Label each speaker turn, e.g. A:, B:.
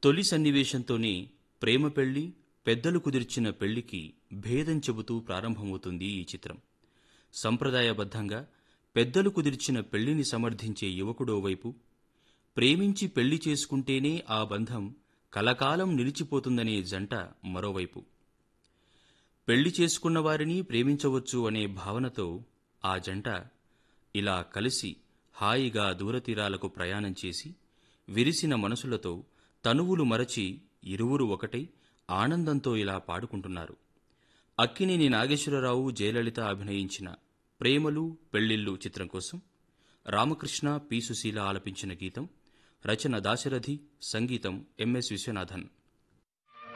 A: తొలి సన్నివేశంతోనే ప్రేమ పెళ్లి పెద్దలు కుదిర్చిన పెళ్లికి భేదం చెబుతూ ప్రారంభమవుతుంది ఈ చిత్రం సంప్రదాయబద్ధంగా పెద్దలు కుదిర్చిన పెళ్లిని సమర్థించే యువకుడో వైపు ప్రేమించి పెళ్లి చేసుకుంటేనే ఆ బంధం కలకాలం నిలిచిపోతుందనే జంట మరోవైపు పెళ్లి చేసుకున్న వారిని ప్రేమించవచ్చు అనే భావనతో ఆ జంట ఇలా కలిసి హాయిగా దూరతీరాలకు ప్రయాణం చేసి విరిసిన మనసులతో తనువులు మరచి ఇరువురు ఒకటై ఆనందంతో ఇలా పాడుకుంటున్నారు అక్కినేని నాగేశ్వరరావు జయలలిత అభినయించిన ప్రేమలు పెళ్లిళ్ళు చిత్రం కోసం రామకృష్ణ పి సుశీల ఆలపించిన గీతం రచన దాశరథి సంగీతం ఎంఎస్ విశ్వనాథన్